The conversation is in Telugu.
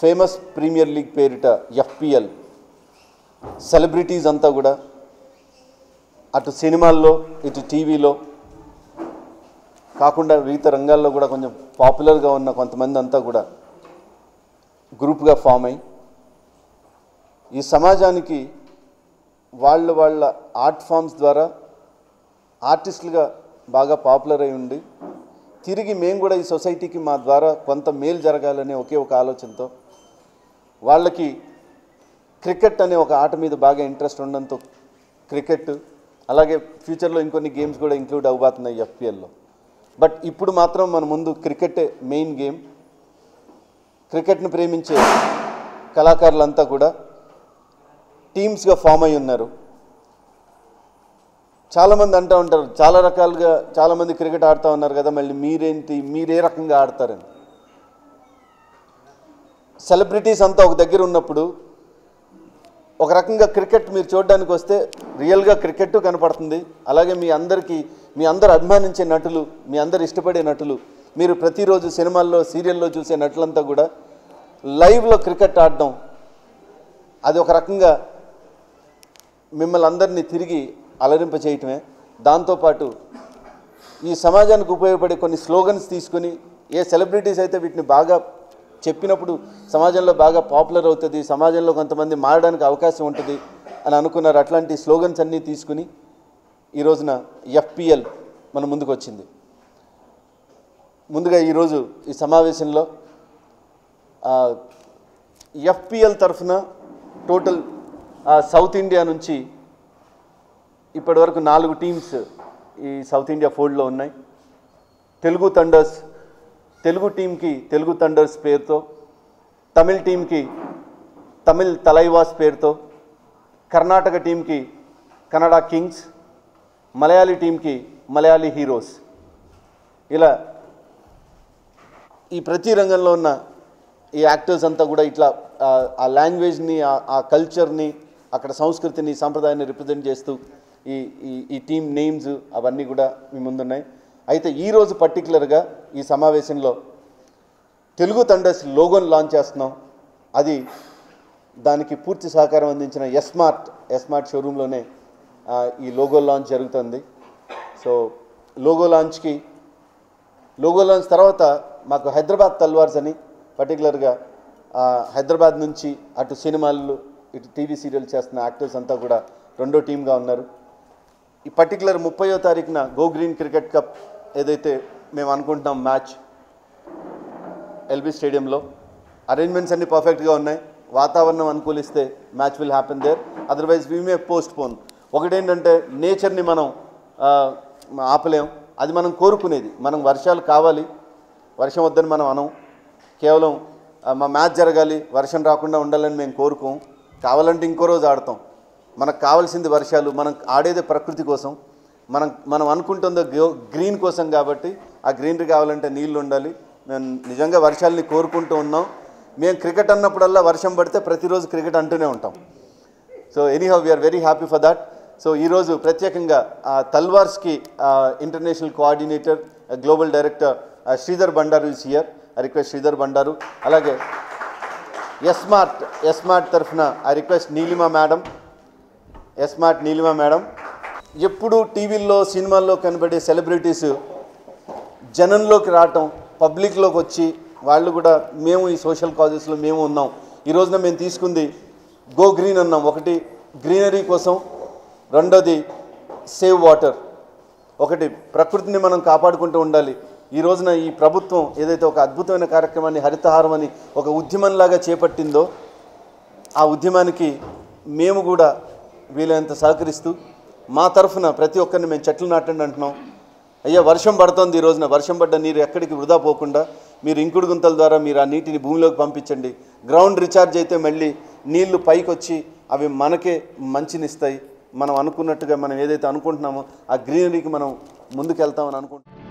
ఫేమస్ ప్రీమియర్ లీగ్ పేరిట ఎఫ్పిఎల్ సెలబ్రిటీస్ అంతా కూడా అటు సినిమాల్లో ఇటు టీవీలో కాకుండా వివిధ రంగాల్లో కూడా కొంచెం పాపులర్గా ఉన్న కొంతమంది అంతా కూడా గ్రూప్గా ఫామ్ అయ్యి ఈ సమాజానికి వాళ్ళ వాళ్ళ ఆర్ట్ ఫామ్స్ ద్వారా ఆర్టిస్టులుగా బాగా పాపులర్ అయి ఉండి తిరిగి మేము కూడా ఈ సొసైటీకి మా ద్వారా కొంత మేలు జరగాలనే ఒకే ఒక ఆలోచనతో వాళ్ళకి క్రికెట్ అనే ఒక ఆట మీద బాగా ఇంట్రెస్ట్ ఉండడంతో క్రికెట్ అలాగే ఫ్యూచర్లో ఇంకొన్ని గేమ్స్ కూడా ఇంక్లూడ్ అవ్వబోతున్నాయి ఎఫ్పిఎల్లో బట్ ఇప్పుడు మాత్రం మన ముందు క్రికెటే మెయిన్ గేమ్ క్రికెట్ని ప్రేమించే కళాకారులంతా కూడా టీమ్స్గా ఫామ్ అయి ఉన్నారు చాలామంది అంటూ ఉంటారు చాలా రకాలుగా చాలామంది క్రికెట్ ఆడుతూ ఉన్నారు కదా మళ్ళీ మీరేంటి మీరే రకంగా ఆడతారని సెలబ్రిటీస్ అంతా ఒక దగ్గర ఉన్నప్పుడు ఒక రకంగా క్రికెట్ మీరు చూడడానికి వస్తే రియల్గా క్రికెట్ కనపడుతుంది అలాగే మీ అందరికీ మీ అందరు అభిమానించే నటులు మీ అందరు ఇష్టపడే నటులు మీరు ప్రతిరోజు సినిమాల్లో సీరియల్లో చూసే నటులంతా కూడా లైవ్లో క్రికెట్ ఆడడం అది ఒక రకంగా మిమ్మల్ని అందరినీ తిరిగి అలరింప చేయటమే దాంతోపాటు ఈ సమాజానికి ఉపయోగపడే కొన్ని స్లోగన్స్ తీసుకొని ఏ సెలబ్రిటీస్ అయితే వీటిని బాగా చెప్పినప్పుడు సమాజంలో బాగా పాపులర్ అవుతుంది సమాజంలో కొంతమంది మారడానికి అవకాశం ఉంటుంది అని అనుకున్నారు అట్లాంటి స్లోగన్స్ అన్నీ తీసుకుని ఈ రోజున ఎఫ్పిఎల్ మన ముందుకు వచ్చింది ముందుగా ఈరోజు ఈ సమావేశంలో ఎఫ్పిఎల్ తరఫున టోటల్ సౌత్ ఇండియా నుంచి ఇప్పటివరకు నాలుగు టీమ్స్ ఈ సౌత్ ఇండియా ఫోల్డ్లో ఉన్నాయి తెలుగు థండర్స్ తెలుగు టీంకి తెలుగు థండర్స్ పేరుతో తమిళ్ టీంకి తమిళ్ తలైవాస్ పేరుతో కర్ణాటక టీంకి కన్నడ కింగ్స్ మలయాళీ టీంకి మలయాళీ హీరోస్ ఇలా ఈ ప్రతి రంగంలో ఉన్న ఈ యాక్టర్స్ అంతా కూడా ఇట్లా ఆ, ఆ లాంగ్వేజ్ని ఆ- ఆ కల్చర్ని అక్కడ సంస్కృతిని సాంప్రదాయాన్ని రిప్రజెంట్ చేస్తూ ఈ ఈ ఈ టీమ్ నేమ్స్ అవన్నీ కూడా మీ ముందున్నాయి అయితే ఈరోజు పర్టికులర్గా ఈ సమావేశంలో తెలుగు తండర్స్ లోగోని లాంచ్ చేస్తున్నాం అది దానికి పూర్తి సహకారం అందించిన ఎస్మార్ట్ ఎస్మార్ట్ షోరూంలోనే ఆ, ఈ లోగో లాంచ్ జరుగుతుంది సో లోగో లాంచ్కి లోగో లాంచ్ తర్వాత మాకు హైదరాబాద్ తల్వార్స్ అని పర్టికులర్గా హైదరాబాద్ నుంచి అటు సినిమాలు ఇటు టీవీ సీరియల్ చేస్తున్న యాక్టర్స్ అంతా కూడా రెండో టీమ్గా ఉన్నారు ఈ పర్టికులర్ ముప్పయో తారీఖున గో గ్రీన్ క్రికెట్ కప్ ఏదైతే మేము అనుకుంటున్నాం మ్యాచ్ ఎల్బీ స్టేడియంలో అరేంజ్మెంట్స్ అన్ని పర్ఫెక్ట్గా ఉన్నాయి వాతావరణం అనుకూలిస్తే match will happen there otherwise we may postpone ఒకటేంటంటే నేచర్ని మనం ఆ, ఆపలేం అది మనం కోరుకునేది మనం వర్షాలు కావాలి వర్షం వద్దని మనం అనం కేవలం ఆ, మా మ్యాచ్ జరగాలి వర్షం రాకుండా ఉండాలని మేము కోరుకోం కావాలంటే ఇంకో రోజు ఆడతాం మనకు కావాల్సింది వర్షాలు మనం ఆడేదే ప్రకృతి కోసం మనం మనం అనుకుంటుందో గ్రో గ్రీన్ కోసం కాబట్టి ఆ గ్రీనరీ కావాలంటే నీళ్ళు ఉండాలి మేము నిజంగా వర్షాలని కోరుకుంటూ ఉన్నాం మేము క్రికెట్ అన్నప్పుడల్లా వర్షం పడితే ప్రతిరోజు క్రికెట్ అంటూనే ఉంటాం so anyhow we are very happy for that so ఈరోజు ప్రత్యేకంగా ఆ, తల్వార్స్కి ఆ, ఇంటర్నేషనల్ కోఆర్డినేటర్ ఆ, గ్లోబల్ డైరెక్టర్ ఆ, Sridhar Bandaru is here I request Sridhar Bandaru అలాగే ఎస్మార్ట్ ఎస్మార్ట్ తరఫున ఐ రిక్వెస్ట్ నీలిమా మేడం ఎస్మార్ట్ నీలిమా మేడం ఎప్పుడు టీవీల్లో సినిమాల్లో కనబడే సెలబ్రిటీస్ జనంలోకి రావటం పబ్లిక్లోకి వచ్చి వాళ్ళు కూడా మేము ఈ సోషల్ కాజెస్లో మేము ఉన్నాం ఈ రోజున మేము తీసుకుంది గో గ్రీన్ అన్నాం ఒకటి గ్రీనరీ కోసం రెండోది సేవ్ వాటర్ ఒకటి ప్రకృతిని మనం కాపాడుకుంటూ ఉండాలి ఈ రోజున ఈ ప్రభుత్వం ఏదైతే ఒక అద్భుతమైన కార్యక్రమాన్ని హరితహారం అని ఒక ఉద్యమంలాగా చేపట్టిందో ఆ ఉద్యమానికి మేము కూడా వీలైనంత సహకరిస్తూ మా తరఫున ప్రతి ఒక్కరిని మేము చెట్లు నాటండి అంటున్నాం అయ్యా వర్షం పడుతోంది ఈ రోజున వర్షం పడ్డ నీరు ఎక్కడికి వృధా పోకుండా మీరు ఇంకుడు గుంతల ద్వారా మీరు ఆ నీటిని భూమిలోకి పంపించండి గ్రౌండ్ రీఛార్జ్ అయితే మళ్ళీ నీళ్లు పైకి వచ్చి అవి మనకే మంచినిస్తాయి మనం అనుకున్నట్టుగా మనం ఏదైతే అనుకుంటున్నామో ఆ గ్రీనరీకి మనం ముందుకెళ్తామని అనుకుంటున్నాం